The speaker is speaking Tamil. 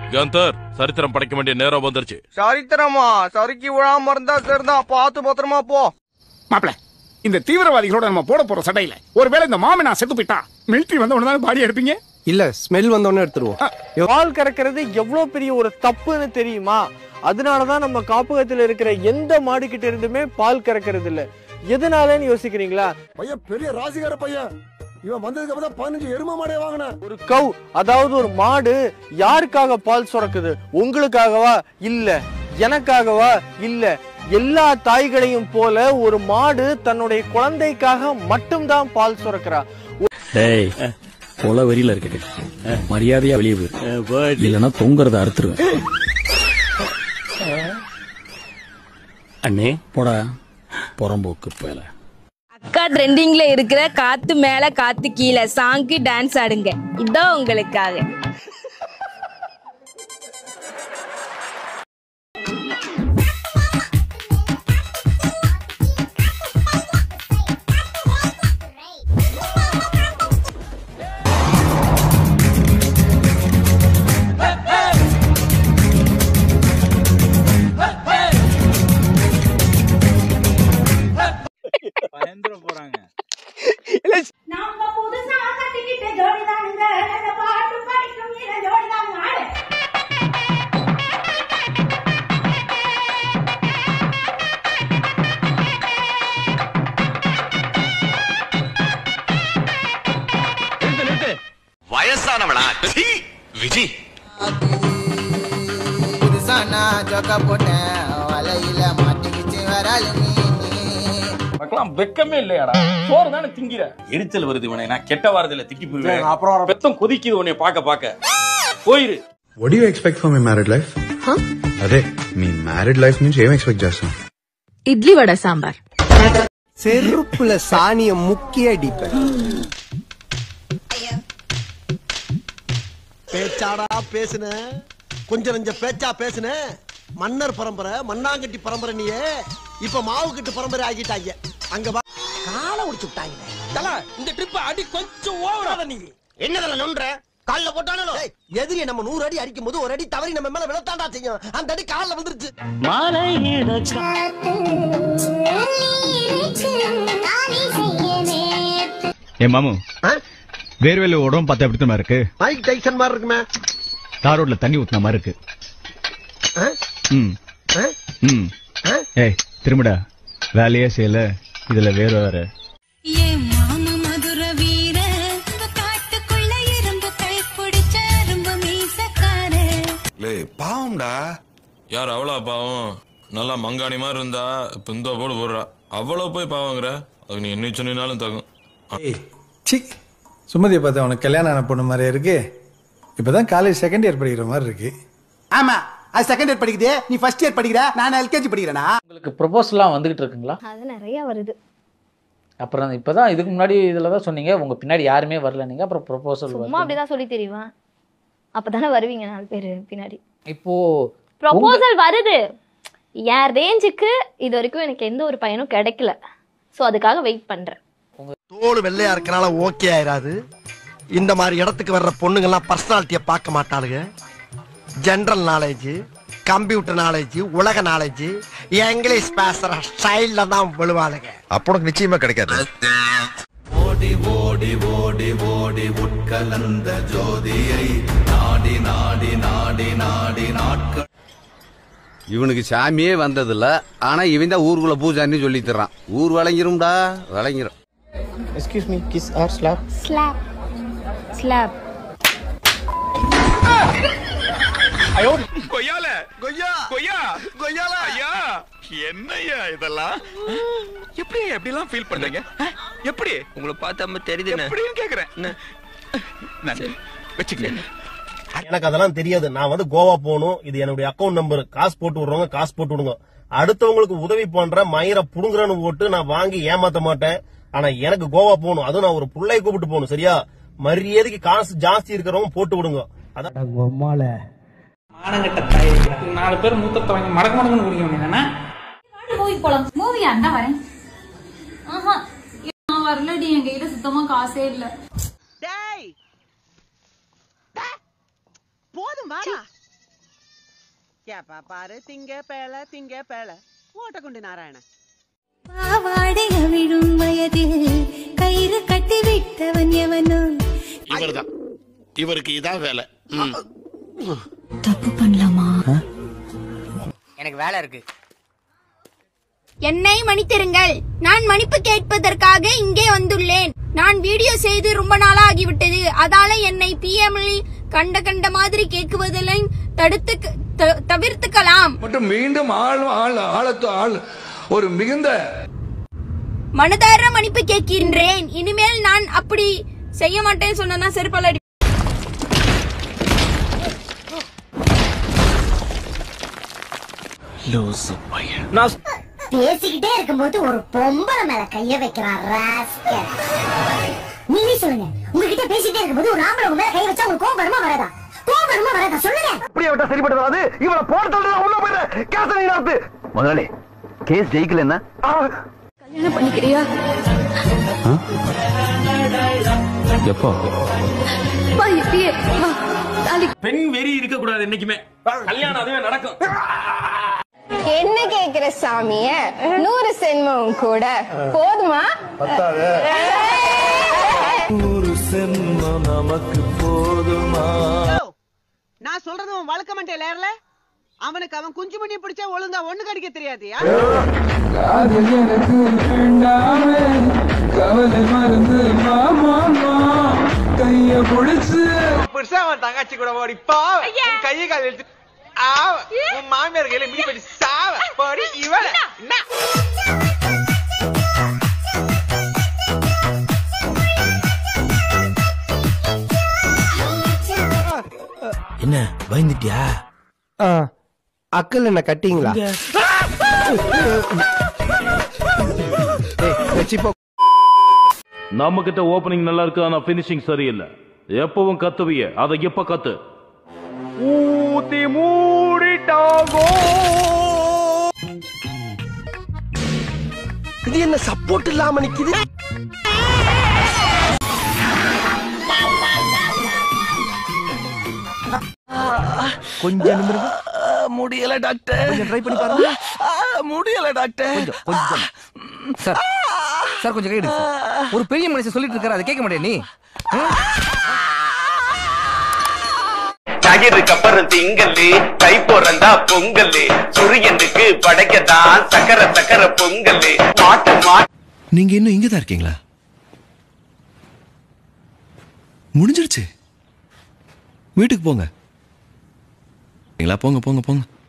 கந்தர் சரித்திரம் படைக்க வேண்டிய நேரம் வந்துருச்சு சரித்திரமா சறுக்கி விழாம இருந்தா சரிதான் பார்த்து பத்திரமா போ மாப்பிள இந்த தீவிரவாதிகளோட நம்ம போட போற சண்டையில ஒருவேளை இந்த மாமனா செத்து போயிட்டா மிலிட்டரி வந்த உடனே பாடி எடுப்பீங்க இல்ல ஸ்மெல் வந்தோடனே எடுத்துருவோம் பால் கறக்கிறது எவ்வளவு பெரிய ஒரு தப்புன்னு தெரியுமா அதனாலதான் நம்ம காப்பகத்துல இருக்கிற எந்த மாடு கிட்ட இருந்துமே பால் கறக்கிறது இல்ல எதனாலன்னு யோசிக்கிறீங்களா பையன் பெரிய ராசிகார பையன் இவன் வந்ததுக்கு அப்புறம் தான் பதினஞ்சு எரும மாடே வாங்கினேன் ஒரு கவ் அதாவது ஒரு மாடு யாருக்காக பால் சுரக்குது உங்களுக்காகவா இல்ல எனக்காகவா இல்ல எல்லா தாய்களையும் போல ஒரு மாடு தன்னுடைய குழந்தைக்காக மட்டும்தான் பால் சுரக்கிறா டேய் கொலை வெறியில இருக்கு மரியாதையா வெளியே போயிரு இல்லைன்னா தொங்குறத அறுத்துருவேன் அண்ணே போடா புறம்போக்கு பேல அக்கா ட்ரெண்டிங்ல இருக்கிற காத்து மேல காத்து கீழே சாங்க்கு டான்ஸ் ஆடுங்க இதான் உங்களுக்காக நாங்க புதுசா கட்டிக்கிட்ட ஜோடிதானுங்க நல்ல பாட்டு படிக்கும் இள ஜோடிதானுங்க ஆடு வயசானவளா விஜி புதுசா நான் ஜொக்க போட்டேன் வலையில மாட்டிக்கிச்சு வராது நீ மக்களாம் வெக்கமே இல்லையாடா சோறு தானே திங்கிற எரிச்சல் வருது இவனை நான் கெட்ட வாரத்துல திட்டி போயிருவேன் அப்புறம் பெத்தம் கொதிக்குது உன்னை பார்க்க பார்க்க போயிரு What do you expect from a married life? అదే మీ మ్యారీడ్ లైఫ్ నుంచి ఏం ఎక్స్పెక్ట్ చేస్తాం இட்லி வடை சாம்பார் செருப்புல சாணிய முக்கிய அடிப்பேன் பேச்சாடா பேசுன கொஞ்சம் நஞ்ச பேச்சா பேசுன மன்னர் பரம்பரை மண்ணாங்கட்டி பரம்பரை நீயே இப்ப மாவு கட்டு பரம்பரை ஆகிட்டாங்க அங்க வா காலை உடிச்சு விட்டாங்க இந்த ட்ரிப் அடி கொஞ்சம் ஓவரா நீ என்னதுல நொன்ற கால்ல போட்டானோ எதிரிய நம்ம நூறு அடி அடிக்கும் போது ஒரு அடி தவறி நம்ம மேல விழத்தாண்டா செய்யும் அந்த அடி கால்ல வந்துருச்சு ஏ மாமு வேர்வேல உடம்பு பார்த்தா எப்படி இருக்கு மைக் டைசன் மாதிரி இருக்குமே தார் ரோட்ல தண்ணி ஊத்துன மாதிரி இருக்கு ஆ? ம் ஆ? ம் ஆ? ஏய் திரும்படா வேலையே செய்யல இதுல வேற வேற மாமா மதுர வீர காட்டுக்குள்ள இரும்பு கை பிடிச்ச அரும்பு மீசக்காரே பாவம்டா யார் அவ்வளோ பாவம் நல்லா மங்காணி மாதிரி இருந்தா இப்ப இந்த போடு போடுறா அவ்வளோ போய் பாவங்கிற அது நீ என்ன சொன்னாலும் தகும் சி சுமதியை பார்த்தா உனக்கு கல்யாணம் ஆன பொண்ணு மாதிரியே இருக்கு இப்பதான் காலேஜ் செகண்ட் இயர் படிக்கிற மாதிரி இருக்கு ஆமா அது செகண்ட் இயர் படிக்குது நீ ஃபர்ஸ்ட் இயர் படிக்கிற நான் எல்கேஜி படிக்கிறேனா உங்களுக்கு ப்ரொபோசல்லாம் வந்துகிட்டு இருக்குங்களா அது நிறைய வருது அப்புறம் இப்பதான் இதுக்கு முன்னாடி இதுல தான் சொன்னீங்க உங்க பின்னாடி யாருமே வரல நீங்க அப்புறம் ப்ரொபோசல் சும்மா அப்படிதான் சொல்லி தெரியுமா அப்பதானே வருவீங்க நாலு பேரு பின்னாடி இப்போ ப்ரொபோசல் வருது என் ரேஞ்சுக்கு இது வரைக்கும் எனக்கு எந்த ஒரு பையனும் கிடைக்கல ஸோ அதுக்காக வெயிட் பண்றேன் தோல் வெள்ளையா இருக்கனால ஓகே ஆயிராது இந்த மாதிரி இடத்துக்கு வர்ற பொண்ணுங்கெல்லாம் பர்சனாலிட்டியை பார்க்க மாட்டாளுங்க ஜெனரல் நாலேஜ் கம்ப்யூட்டர் நாலேஜ் உலக நாலேஜ் இங்கிலீஷ் பேசுற ஸ்டைல்ல தான் விழுவாளுங்க அப்போ உனக்கு நிச்சயமா கிடைக்காது ஓடி ஓடி ஓடி ஓடி உட்கலந்த ஜோதியை நாடி நாடி நாடி நாடி நாட்கள் இவனுக்கு சாமியே வந்ததில்ல ஆனா இவன் தான் ஊருக்குள்ள பூஜான்னு சொல்லி தர்றான் ஊர் வழங்கிரும்டா வழங்கிரும் excuse me kiss or slap slap slap கொய்யால கொய்யா கொய்யா கொய்யால ஐயா என்னய்யா இதெல்லாம் எப்படி எப்படி எல்லாம் ஃபீல் பண்றீங்க அஹ், எப்படி உங்களை பார்த்தா தெரியுது எப்படின்னு கேக்குறேன் வச்சுக்கங்க எனக்கு அதெல்லாம் தெரியாது நான் வந்து கோவா போகணும் இது என்னுடைய அக்கவுண்ட் நம்பர் காசு போட்டு விடுறவங்க காசு போட்டு விடுங்க அடுத்தவங்களுக்கு உதவி பண்ற மயிர புடுங்குறன்னு போட்டு நான் வாங்கி ஏமாத்த மாட்டேன் ஆனா எனக்கு கோவா போகணும் அதுவும் நான் ஒரு புள்ளைய கூப்பிட்டு போகணும் சரியா மரியாதைக்கு காசு ஜாஸ்தி இருக்கிறவங்க போட்டு விடுங்க அதான் நாலு பேர் மூத்தத்தை வாங்கி மடக்கு மடக்குன்னு குடிக்க வேண்டியதானே மூவி போலாம் மூவியா இருந்தா வரேன் ஆஹா நான் வரலடி என் கையில சுத்தமா காசே இல்ல போதும் வாடா கேப்பா பாரு திங்க பேல திங்க பேல ஓட்டக்குண்டு நாராயண பாவாடை அவிழும் வயதில் கயிறு கட்டி விட்டவன் எவனோ இவர்தான் இவருக்கு இதான் வேலை தப்பு பண்ணலாமா எனக்கு வேலை இருக்கு என்னை மன்னித்திருங்கள் நான் மன்னிப்பு கேட்பதற்காக இங்கே வந்துள்ளேன் நான் வீடியோ செய்து ரொம்ப நாளா ஆகிவிட்டது அதால என்னை பிஎம் கண்ட கண்ட மாதிரி கேட்குவதில் தடுத்து த- தவிர்த்துக்கலாம் மற்றும் மீண்டும் ஆள் ஆள் ஆழத்து ஆள் ஒரு மிகுந்த மனதார மன்னிப்பு கேட்கின்றேன் இனிமேல் நான் அப்படி செய்ய மாட்டேன்னு சொன்னா செருப்பால் அடி பேசிக்கிட்டே இருக்கும்போது ஒரு பொம்பளை மேல கைய வைக்கிறான் ராஸ்கல் நீங்களே சொல்லுங்க உங்ககிட்ட பேசிக்கிட்டே இருக்கும்போது ஒரு ஆம்பளை உங்க மேல கை வச்சா உங்களுக்கு கோவம் வருமா வராதா கோவம் வருமா வராதா சொல்லுங்க அப்படியே விட்டா சரிப்பட்டு வராது இவனை போட சொல்றதா உள்ள போயிரு கேச நீ நடத்து முதலாளி கேஸ் ஜெயிக்கல என்ன கல்யாணம் பண்ணிக்கிறியா எப்போ வா இப்பயே வா தாலி பெண் வெறி இருக்க கூடாது என்னைக்குமே கல்யாணம் அதுவே நடக்கும் என்ன கேக்குற சாமிய நூறு சென்மம் கூட போதுமா நூறு சென்மம் நமக்கு போதுமா நான் சொல்றது உன் வழக்க மண்டையில ஏறல அவனுக்கு அவன் குஞ்சு மணி பிடிச்சா ஒழுங்கா ஒண்ணு கடிக்க தெரியாதியா காதல் எனக்கு வேண்டாமே கவலை மருந்து மாமா கைய பிடிச்சு புதுசா அவன் தங்கச்சி கூட ஓடி பாவ உன் கையை கால் எடுத்து ஆவ உன் மாமியார் கையில மிதி பண்ணி சாவ போடி இவள என்ன என்ன பயந்துட்டியா அக்கல் என்ன கட்டிங்களா நம்ம கிட்ட ஓபனிங் நல்லா இருக்கு ஆனா பினிஷிங் சரியில்லை எப்பவும் கத்துவிய அதை எப்ப கத்து ஊத்தி மூடிட்டாங்கோ இது என்ன சப்போர்ட் இல்லாம நிக்குது கொஞ்சம் நிமிருங்க முடியல டாக்டர் கொஞ்சம் ட்ரை பண்ணி பாருங்க முடியல டாக்டர் கொஞ்சம் கொஞ்சம் சார் சார் கொஞ்சம் கைடு ஒரு பெரிய மனுஷன் சொல்லிட்டு இருக்காரு அதை கேட்க மாட்டேன் நீ ஞாயிறுக்கு அப்புறம் திங்கல்லு தை பிறந்தா பொங்கல்லு சூரியனுக்கு படைக்கத்தான் சக்கர சக்கர பொங்கல்லு மாட்டு மாட்டு நீங்க இன்னும் இங்க தான் இருக்கீங்களா முடிஞ்சிருச்சு வீட்டுக்கு போங்க போங்க போங்க போங்க